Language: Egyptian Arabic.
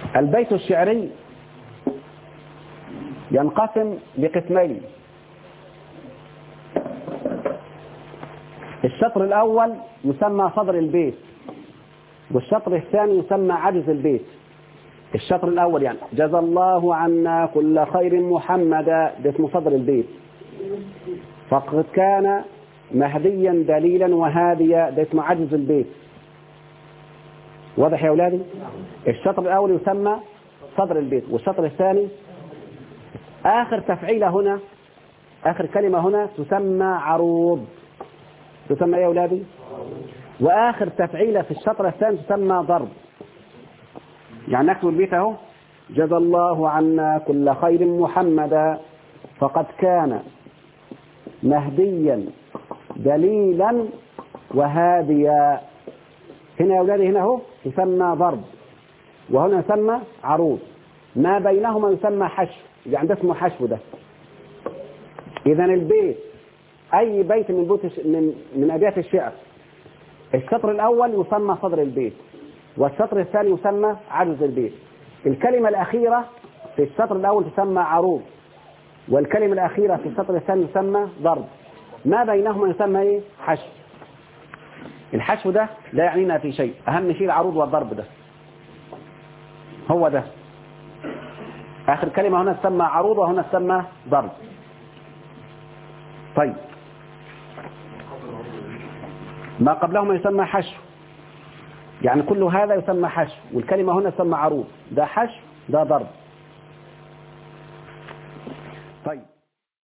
البيت الشعري ينقسم لقسمين الشطر الأول يسمى صدر البيت والشطر الثاني يسمى عجز البيت الشطر الأول يعني جزى الله عنا كل خير محمدا ده اسمه صدر البيت فقد كان مهديا دليلا وهاديا ده اسمه عجز البيت واضح يا أولادي الشطر الأول يسمى صدر البيت والشطر الثاني آخر تفعيلة هنا آخر كلمة هنا تسمى عروض تسمى ايه يا أولادي وآخر تفعيلة في الشطر الثاني تسمى ضرب يعني نكتب البيت اهو جزى الله عنا كل خير محمدا فقد كان مهديا دليلا وهاديا هنا يا أولادي هنا اهو يسمى ضرب وهنا يسمى عروض ما بينهما يسمى حشو يعني ده اسمه حشو ده إذا البيت أي بيت من بيوت من من أبيات الشعر الشطر الأول يسمى صدر البيت والشطر الثاني يسمى عجز البيت الكلمة الأخيرة في الشطر الأول تسمى عروض والكلمة الأخيرة في الشطر الثاني يسمى ضرب ما بينهما يسمى إيه؟ حشو الحشو ده لا يعنينا في شيء أهم شيء العروض والضرب ده هو ده آخر كلمة هنا تسمى عروض وهنا تسمى ضرب طيب ما قبلهما يسمى حشو يعني كل هذا يسمى حشو والكلمة هنا تسمى عروض ده حشو ده ضرب